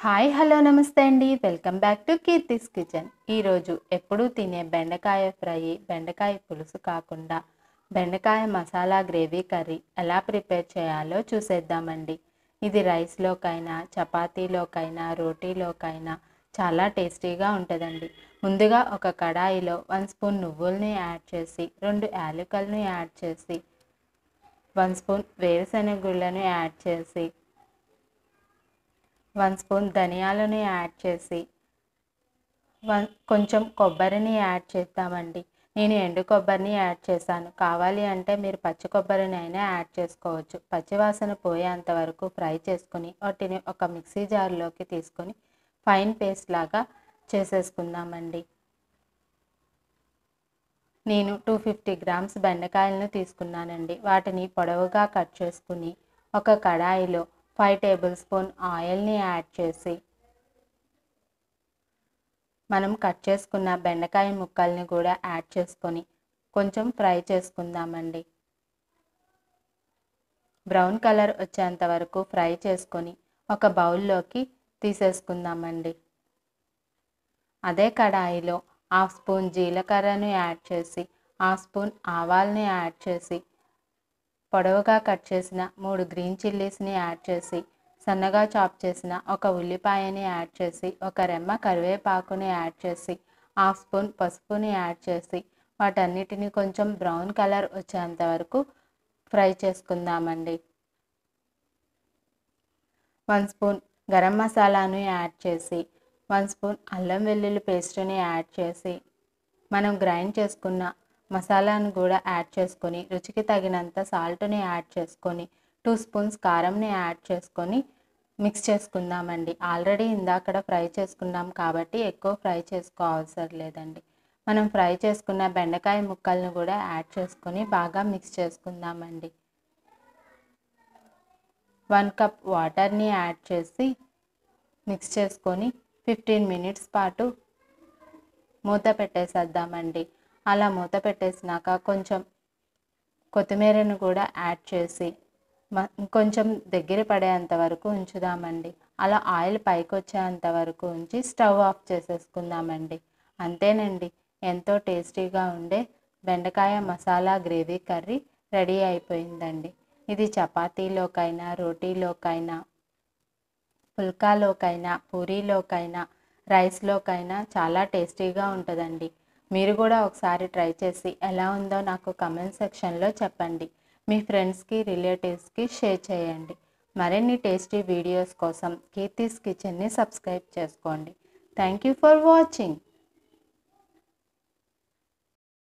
hi hello namaste అండి welcome back to Keerthi's kitchen ఈరోజు ఎప్పుడూ తినే బెండకాయ ఫ్రై బెండకాయ పులుసు కాకుండా బెండకాయ మసాలా గ్రేవీ కర్రీ ఎలా ప్రిపేర్ చేయాలో చూసేద్దామండి ఇది రైస్లోకైనా చపాతీలోకైనా రోటీలోకైనా చాలా టేస్టీగా ఉంటుందండి ముందుగా ఒక కడాయిలో వన్ స్పూన్ నువ్వుల్ని యాడ్ చేసి రెండు యాలకులను యాడ్ చేసి వన్ స్పూన్ వేరుశనగ గుళ్ళను యాడ్ చేసి వన్ స్పూన్ ధనియాలను యాడ్ చేసి వన్ కొంచెం కొబ్బరిని యాడ్ చేద్దామండి నేను ఎండు కొబ్బరిని యాడ్ చేశాను కావాలి అంటే మీరు పచ్చి కొబ్బరిని అయినా యాడ్ చేసుకోవచ్చు పచ్చివాసన పోయేంత వరకు ఫ్రై చేసుకుని వాటిని ఒక మిక్సీ జార్లోకి తీసుకొని ఫైన్ పేస్ట్ లాగా చేసేసుకుందామండి నేను టూ ఫిఫ్టీ గ్రామ్స్ బెండకాయలను తీసుకున్నానండి వాటిని పొడవుగా కట్ చేసుకుని ఒక కడాయిలో ఫైవ్ టేబుల్ స్పూన్ ఆయిల్ని యాడ్ చేసి మనం కట్ చేసుకున్న బెండకాయ ముక్కల్ని కూడా యాడ్ చేసుకొని కొంచెం ఫ్రై చేసుకుందామండి బ్రౌన్ కలర్ వచ్చేంత వరకు ఫ్రై చేసుకొని ఒక బౌల్లోకి తీసేసుకుందామండి అదే కడాయిలో హాఫ్ స్పూన్ జీలకర్రను యాడ్ చేసి హాఫ్ స్పూన్ ఆవాల్ని యాడ్ చేసి పొడవుగా కట్ చేసిన మూడు గ్రీన్ చిల్లీస్ని యాడ్ చేసి సన్నగా చాప్ చేసిన ఒక ఉల్లిపాయని యాడ్ చేసి ఒక రెమ్మ కరివేపాకుని యాడ్ చేసి హాఫ్ స్పూన్ పసుపుని యాడ్ చేసి వాటన్నిటిని కొంచెం బ్రౌన్ కలర్ వచ్చేంత వరకు ఫ్రై చేసుకుందామండి వన్ స్పూన్ గరం మసాలాను యాడ్ చేసి వన్ స్పూన్ అల్లం వెల్లుల్లి పేస్ట్ని యాడ్ చేసి మనం గ్రైండ్ చేసుకున్న మసాలాను కూడా యాడ్ చేసుకొని రుచికి తగినంత సాల్ట్ని యాడ్ చేసుకొని టూ స్పూన్స్ కారంని యాడ్ చేసుకొని మిక్స్ చేసుకుందామండి ఆల్రెడీ ఇందాకడ ఫ్రై చేసుకున్నాం కాబట్టి ఎక్కువ ఫ్రై చేసుకో అవసరం లేదండి మనం ఫ్రై చేసుకున్న బెండకాయ ముక్కలను కూడా యాడ్ చేసుకొని బాగా మిక్స్ చేసుకుందామండి వన్ కప్ వాటర్ని యాడ్ చేసి మిక్స్ చేసుకొని ఫిఫ్టీన్ మినిట్స్ పాటు మూత పెట్టేసేద్దామండి అలా మూత పెట్టేసినాక కొంచెం కొత్తిమీరను కూడా యాడ్ చేసి కొంచెం దగ్గర పడేంత వరకు ఉంచుదామండి అలా ఆయిల్ పైకి వచ్చేంత వరకు ఉంచి స్టవ్ ఆఫ్ చేసేసుకుందామండి అంతేనండి ఎంతో టేస్టీగా ఉండే బెండకాయ మసాలా గ్రేవీ కర్రీ రెడీ అయిపోయిందండి ఇది చపాతీలోకైనా రోటీలోకైనా పుల్కాలోకైనా పూరీలోకైనా రైస్లోకైనా చాలా టేస్టీగా ఉంటుందండి మీరు కూడా ఒకసారి ట్రై చేసి ఎలా ఉందో నాకు కమెంట్ సెక్షన్లో చెప్పండి మీ ఫ్రెండ్స్కి రిలేటివ్స్కి షేర్ చేయండి మరిన్ని టేస్టీ వీడియోస్ కోసం కీర్తిస్ కిచెన్ని సబ్స్క్రైబ్ చేసుకోండి థ్యాంక్ యూ ఫర్ వాచింగ్